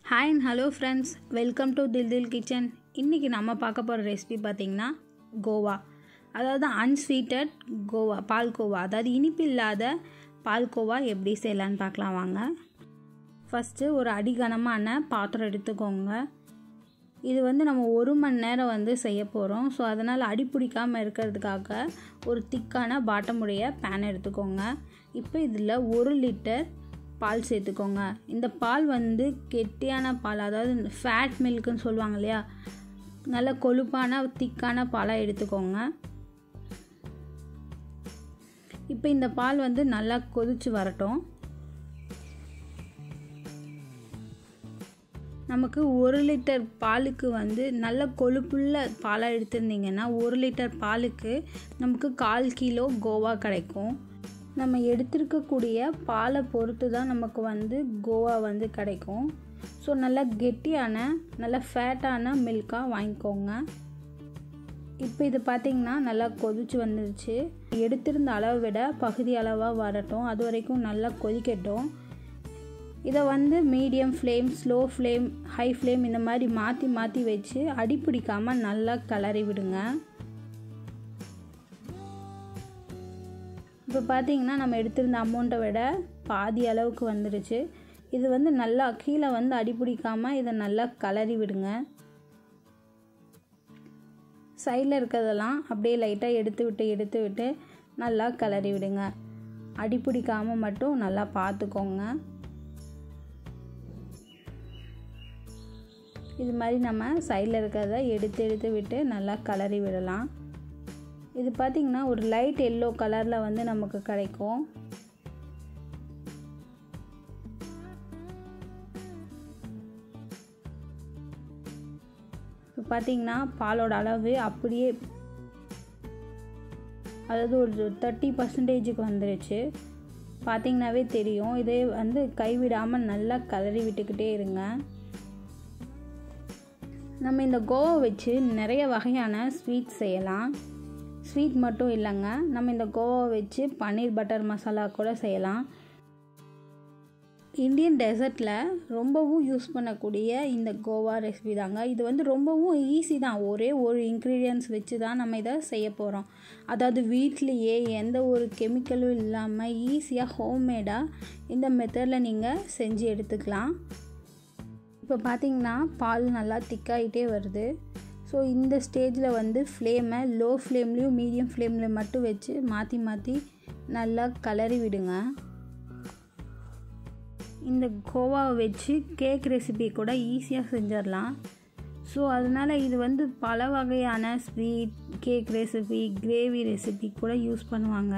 hi and hello friends welcome to Dil Dil kitchen இன்றைக்கி நம்ம பார்க்க போகிற ரெசிபி பார்த்திங்கன்னா கோவா அதாவது அன்ஸ்வீட்டட் கோவா பால்கோவா அதாவது இனிப்பு இல்லாத பால்கோவா எப்படி செய்யலான்னு பார்க்கலாம் வாங்க ஃபஸ்ட்டு ஒரு அடிகனமான பாத்திரம் எடுத்துக்கோங்க இது வந்து நம்ம ஒரு மணி நேரம் வந்து செய்ய போகிறோம் ஸோ அதனால் அடி பிடிக்காமல் இருக்கிறதுக்காக ஒரு திக்கான பாட்டமுடைய பேன் எடுத்துக்கோங்க இப்போ இதில் ஒரு லிட்டர் பால் சேர்த்துக்கோங்க இந்த பால் வந்து கெட்டியான பால் அதாவது இந்த ஃபேட் மில்க்குன்னு சொல்லுவாங்க இல்லையா நல்ல கொழுப்பான திக்கான பாலாக எடுத்துக்கோங்க இப்போ இந்த பால் வந்து நல்லா கொதிச்சு வரட்டும் நமக்கு ஒரு லிட்டர் பாலுக்கு வந்து நல்ல கொழுப்புள்ள பாலாக எடுத்திருந்தீங்கன்னா ஒரு லிட்டர் பாலுக்கு நமக்கு கால் கிலோ கோவா கிடைக்கும் நம்ம எடுத்திருக்கக்கூடிய பாலை பொறுத்து தான் நமக்கு வந்து கோவா வந்து கிடைக்கும் ஸோ நல்லா கெட்டியான நல்ல ஃபேட்டான மில்காக வாங்கிக்கோங்க இப்போ இது பார்த்திங்கன்னா நல்லா கொதிச்சு வந்துருச்சு எடுத்திருந்த அளவை விட பகுதி அளவாக வரட்டும் அது வரைக்கும் நல்லா கொதிக்கட்டும் இதை வந்து medium flame slow flame high flame இந்த மாதிரி மாற்றி மாற்றி வச்சு அடி பிடிக்காமல் நல்லா கிளறி விடுங்க இப்போ பார்த்தீங்கன்னா நம்ம எடுத்திருந்த அமௌண்ட்டை விட பாதி அளவுக்கு வந்துடுச்சு இது வந்து நல்லா கீழே வந்து அடி பிடிக்காமல் இதை நல்லா கலரி விடுங்க சைடில் இருக்கிறதெல்லாம் அப்படியே லைட்டாக எடுத்து விட்டு எடுத்து விட்டு நல்லா கிளறி விடுங்க அடி பிடிக்காமல் மட்டும் நல்லா பார்த்துக்கோங்க இது மாதிரி நம்ம சைடில் இருக்கிறத எடுத்து எடுத்து விட்டு நல்லா கலரி விடலாம் இது பார்த்திங்கன்னா ஒரு லைட் எல்லோ கலரில் வந்து நமக்கு கிடைக்கும் இப்போ பார்த்திங்கன்னா பாலோட அளவு அப்படியே அதாவது ஒரு தேர்ட்டி பர்சன்டேஜுக்கு வந்துருச்சு பார்த்திங்கனாவே தெரியும் இதே வந்து கைவிடாமல் நல்லா கலரி விட்டுக்கிட்டே இருங்க நம்ம இந்த கோவா வச்சு நிறைய வகையான ஸ்வீட் செய்யலாம் ஸ்வீட் மட்டும் இல்லைங்க நம்ம இந்த கோவா வச்சு பன்னீர் பட்டர் மசாலா கூட செய்யலாம் இந்தியன் டெசர்ட்டில் ரொம்பவும் யூஸ் பண்ணக்கூடிய இந்த கோவா ரெசிபி தாங்க இது வந்து ரொம்பவும் ஈஸி தான் ஒரே ஒரு இன்க்ரீடியன்ஸ் வச்சு தான் நம்ம இதை செய்ய போகிறோம் அதாவது வீட்லேயே எந்த ஒரு கெமிக்கலும் இல்லாமல் ஈஸியாக ஹோம்மேடாக இந்த மெத்தடில் நீங்கள் செஞ்சு எடுத்துக்கலாம் இப்போ பார்த்திங்கன்னா பால் நல்லா திக்காகிட்டே வருது ஸோ இந்த ஸ்டேஜில் வந்து ஃப்ளேமை லோ ஃப்ளேம்லேயும் மீடியம் ஃப்ளேமில் மட்டும் வச்சு மாற்றி மாற்றி நல்லா கலரி விடுங்க இந்த கோவாவை வச்சு கேக் ரெசிபி கூட ஈஸியாக செஞ்சிடலாம் ஸோ அதனால் இது வந்து பல வகையான sweet cake recipe gravy recipe கூட யூஸ் பண்ணுவாங்க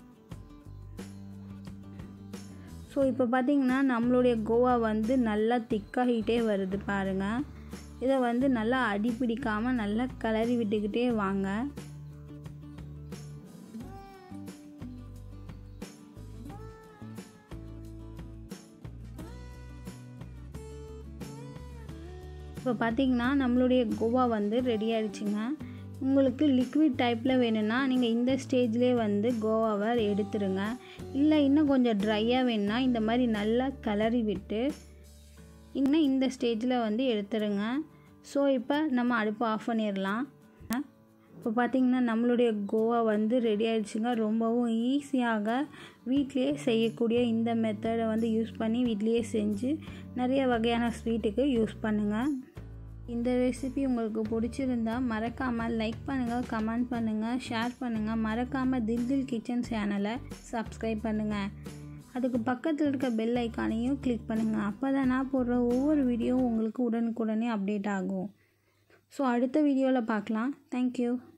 ஸோ இப்போ பார்த்திங்கன்னா நம்மளுடைய கோவா வந்து நல்லா திக்காகிட்டே வருது பாருங்கள் இதை வந்து நல்லா அடி பிடிக்காமல் நல்லா கிளறி விட்டுக்கிட்டே வாங்க இப்போ பார்த்திங்கன்னா நம்மளுடைய கோவா வந்து ரெடி ஆகிடுச்சுங்க உங்களுக்கு லிக்விட் டைப்பில் வேணும்னா நீங்கள் இந்த ஸ்டேஜ்லேயே வந்து கோவாவை எடுத்துருங்க இல்லை இன்னும் கொஞ்சம் ட்ரையாக வேணும்னா இந்த மாதிரி நல்லா கிளறி விட்டு இன்னும் இந்த ஸ்டேஜில் வந்து எடுத்துருங்க ஸோ இப்போ நம்ம அடுப்பு ஆஃப் பண்ணிடலாம் இப்போ பார்த்திங்கன்னா நம்மளுடைய கோவா வந்து ரெடி ஆயிடுச்சுங்க ரொம்பவும் ஈஸியாக வீட்லேயே செய்யக்கூடிய இந்த மெத்தடை வந்து யூஸ் பண்ணி வீட்லேயே செஞ்சு நிறைய வகையான ஸ்வீட்டுக்கு யூஸ் பண்ணுங்கள் இந்த ரெசிபி உங்களுக்கு பிடிச்சிருந்தா மறக்காமல் லைக் பண்ணுங்கள் கமெண்ட் பண்ணுங்கள் ஷேர் பண்ணுங்கள் மறக்காமல் தில் தில் கிச்சன் சேனலை சப்ஸ்கிரைப் பண்ணுங்கள் அதுக்கு பக்கத்தில் இருக்க பெல் ஐக்கானையும் கிளிக் பண்ணுங்கள் அப்போ தான் நான் போடுற ஒவ்வொரு வீடியோவும் உங்களுக்கு உடனுக்குடனே அப்டேட் ஆகும் ஸோ அடுத்த வீடியோவில் பார்க்கலாம் தேங்க்யூ